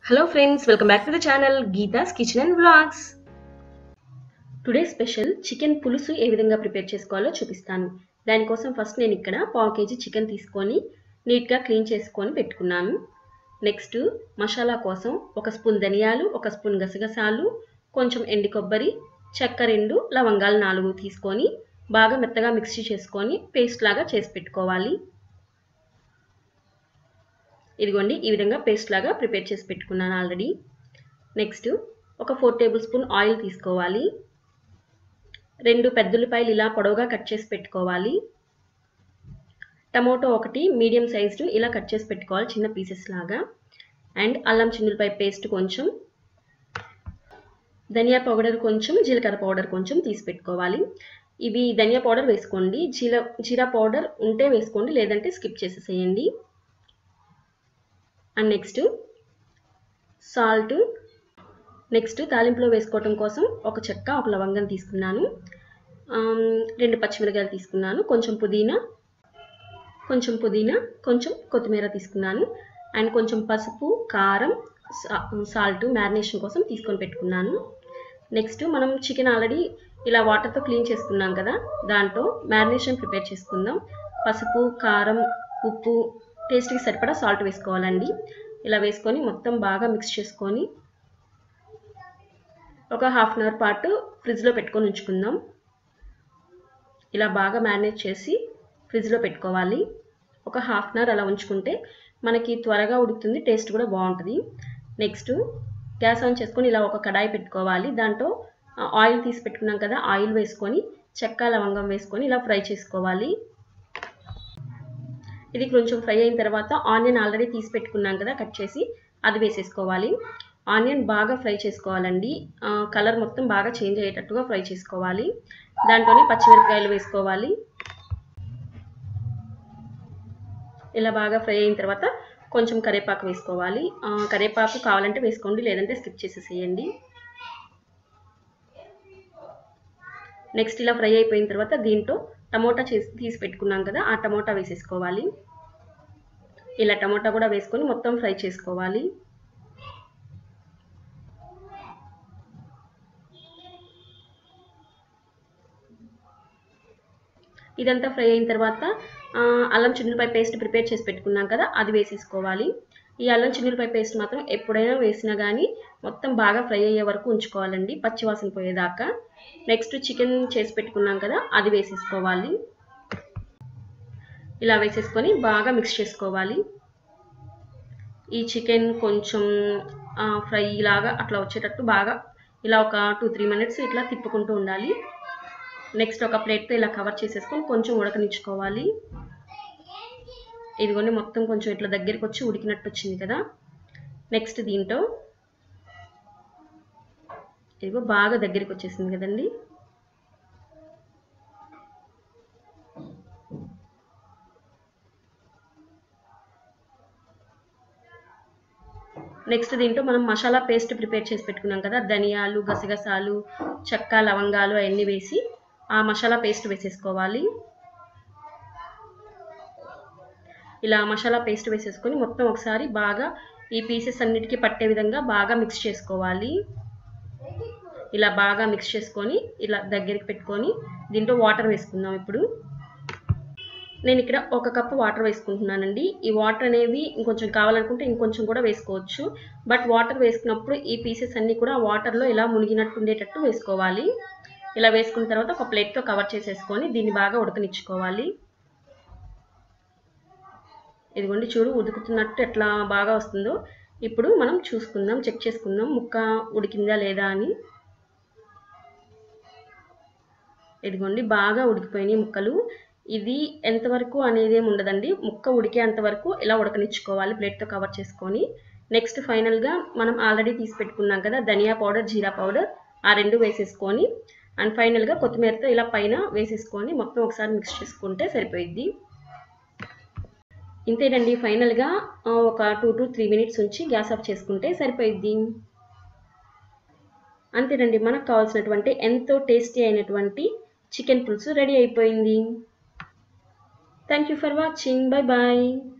hello friends welcome back to the channel Geetha's kitchen and vlogs today special chicken pulusu ఏ విధంగా prepare చేసుకోవాలో చూపిస్తాను దానికోసం ఫస్ట్ నేను ఇక్కడ పావు కేజీ చికెన్ తీసుకొని నీట్గా క్లీన్ చేసుకొని పెట్టుకున్నాను నెక్స్ట్ మసాలా కోసం ఒక స్పూన్ ధనియాలు ఒక స్పూన్ గసగసాలు కొంచెం ఎండి కొబ్బరి చెక్క రెండు లవంగాలు నాలుగు తీసుకొని బాగా మెత్తగా మిక్సీ చేసుకొని పేస్ట్ లాగా చేసి పెట్టుకోవాలి ఇదిగోండి ఈ విధంగా పేస్ట్ లాగా ప్రిపేర్ చేసి పెట్టుకున్నాను ఆల్రెడీ నెక్స్ట్ ఒక ఫోర్ టేబుల్ స్పూన్ ఆయిల్ తీసుకోవాలి రెండు పెద్దుల్లిపాయలు ఇలా పొడవుగా కట్ చేసి పెట్టుకోవాలి టమోటో ఒకటి మీడియం సైజ్డ్ ఇలా కట్ చేసి పెట్టుకోవాలి చిన్న పీసెస్ లాగా అండ్ అల్లం చిన్నులపాయ పేస్ట్ కొంచెం ధనియా పౌడర్ కొంచెం జీలకర్ర పౌడర్ కొంచెం తీసి పెట్టుకోవాలి ఇవి ధనియా పౌడర్ వేసుకోండి జీల జీరా పౌడర్ ఉంటే వేసుకోండి లేదంటే స్కిప్ చేసేసేయండి అండ్ నెక్స్ట్ సాల్ట్ నెక్స్ట్ తాలింపులో వేసుకోవటం కోసం ఒక చెక్క ఒక లవంగం తీసుకున్నాను రెండు పచ్చిమిరకాయలు తీసుకున్నాను కొంచెం పుదీనా కొంచెం పుదీనా కొంచెం కొత్తిమీర తీసుకున్నాను అండ్ కొంచెం పసుపు కారం సాల్ట్ మ్యారినేషన్ కోసం తీసుకొని పెట్టుకున్నాను నెక్స్ట్ మనం చికెన్ ఆల్రెడీ ఇలా వాటర్తో క్లీన్ చేసుకున్నాం కదా దాంట్లో మ్యారినేషన్ ప్రిపేర్ చేసుకుందాం పసుపు కారం ఉప్పు టేస్ట్కి సరిపడా సాల్ట్ వేసుకోవాలండి ఇలా వేసుకొని మొత్తం బాగా మిక్స్ చేసుకొని ఒక హాఫ్ అన్ అవర్ పాటు ఫ్రిడ్జ్లో పెట్టుకొని ఉంచుకుందాం ఇలా బాగా మ్యారినేట్ చేసి ఫ్రిడ్జ్లో పెట్టుకోవాలి ఒక హాఫ్ అన్ అవర్ అలా ఉంచుకుంటే మనకి త్వరగా ఉడుకుతుంది టేస్ట్ కూడా బాగుంటుంది నెక్స్ట్ గ్యాస్ ఆన్ చేసుకొని ఇలా ఒక కడాయి పెట్టుకోవాలి దాంట్లో ఆయిల్ తీసి పెట్టుకున్నాం కదా ఆయిల్ వేసుకొని చెక్క లవంగం వేసుకొని ఇలా ఫ్రై చేసుకోవాలి ఇది కొంచెం ఫ్రై అయిన తర్వాత ఆనియన్ ఆల్రెడీ తీసి పెట్టుకున్నాం కదా కట్ చేసి అది వేసేసుకోవాలి ఆనియన్ బాగా ఫ్రై చేసుకోవాలండి కలర్ మొత్తం బాగా చేంజ్ అయ్యేటట్టుగా ఫ్రై చేసుకోవాలి దాంట్లోనే పచ్చిమిరపకాయలు వేసుకోవాలి ఇలా బాగా ఫ్రై అయిన తర్వాత కొంచెం కరివేపాకు వేసుకోవాలి కరివేపాకు కావాలంటే వేసుకోండి లేదంటే స్కిప్ చేసేసేయండి నెక్స్ట్ ఇలా ఫ్రై అయిపోయిన తర్వాత దీంట్లో టమోటా చేసి తీసి పెట్టుకున్నాం కదా ఆ టమోటా వేసేసుకోవాలి ఇలా టమోటా కూడా వేసుకొని మొత్తం ఫ్రై చేసుకోవాలి ఇదంతా ఫ్రై అయిన తర్వాత అల్లం చిన్నులపై పేస్ట్ ప్రిపేర్ చేసి పెట్టుకున్నాం కదా అది వేసేసుకోవాలి ఈ అల్లం చిన్నులపై పేస్ట్ మాత్రం ఎప్పుడైనా వేసినా కానీ మొత్తం బాగా ఫ్రై అయ్యే వరకు ఉంచుకోవాలండి పచ్చివాసన పోయేదాకా నెక్స్ట్ చికెన్ చేసి పెట్టుకున్నాం కదా అది వేసేసుకోవాలి ఇలా వేసేసుకొని బాగా మిక్స్ చేసుకోవాలి ఈ చికెన్ కొంచెం ఫ్రై లాగా అట్లా వచ్చేటట్టు బాగా ఇలా ఒక టూ త్రీ మినిట్స్ ఇట్లా తిప్పుకుంటూ ఉండాలి నెక్స్ట్ ఒక ప్లేట్తో ఇలా కవర్ చేసేసుకొని కొంచెం ఉడకనిచ్చుకోవాలి ఇదిగోండి మొత్తం కొంచెం ఇట్లా దగ్గరికి వచ్చి ఉడికినట్టు వచ్చింది కదా నెక్స్ట్ దీంట్లో ఇదిగో బాగా దగ్గరికి వచ్చేసింది కదండి నెక్స్ట్ దీంట్లో మనం మసాలా పేస్ట్ ప్రిపేర్ చేసి పెట్టుకున్నాం కదా ధనియాలు గసగసాలు చెక్క లవంగాలు అవన్నీ వేసి ఆ మసాలా పేస్ట్ వేసేసుకోవాలి ఇలా మసాలా పేస్ట్ వేసేసుకొని మొత్తం ఒకసారి బాగా ఈ పీసెస్ అన్నిటికీ పట్టే విధంగా బాగా మిక్స్ చేసుకోవాలి ఇలా బాగా మిక్స్ చేసుకొని ఇలా దగ్గరికి పెట్టుకొని దీంట్లో వాటర్ వేసుకుందాం ఇప్పుడు నేను ఇక్కడ ఒక కప్పు వాటర్ వేసుకుంటున్నానండి ఈ వాటర్ అనేవి ఇంకొంచెం కావాలనుకుంటే ఇంకొంచెం కూడా వేసుకోవచ్చు బట్ వాటర్ వేసుకున్నప్పుడు ఈ పీసెస్ అన్నీ కూడా వాటర్లో ఇలా మునిగినట్టు ఉండేటట్టు వేసుకోవాలి ఇలా వేసుకున్న తర్వాత ఒక ప్లేట్తో కవర్ చేసేసుకొని దీన్ని బాగా ఉడకనిచ్చుకోవాలి ఇదిగోండి చూడు ఉడుకుతున్నట్టు ఎట్లా బాగా వస్తుందో ఇప్పుడు మనం చూసుకుందాం చెక్ చేసుకుందాం ముక్క ఉడికిందా లేదా అని ఇదిగోండి బాగా ఉడికిపోయినాయి ముక్కలు ఇది ఎంతవరకు అనేది ఏమి ఉండదండి ముక్క ఉడికేంత వరకు ఇలా ఉడకనిచ్చుకోవాలి ప్లేట్తో కవర్ చేసుకొని నెక్స్ట్ ఫైనల్గా మనం ఆల్రెడీ తీసి పెట్టుకున్నాం కదా ధనియా పౌడర్ జీరా పౌడర్ ఆ రెండు వేసేసుకొని అండ్ ఫైనల్గా కొత్తిమీరతో ఇలా పైన వేసేసుకొని మొత్తం ఒకసారి మిక్స్ చేసుకుంటే సరిపోయిద్ది ఇంతేనండి ఫైనల్గా ఒక టూ టు త్రీ మినిట్స్ ఉంచి గ్యాస్ ఆఫ్ చేసుకుంటే సరిపోయిద్ది అంతేనండి మనకు కావాల్సినటువంటి ఎంతో టేస్టీ అయినటువంటి చికెన్ పులుసు రెడీ అయిపోయింది thank you for watching bye bye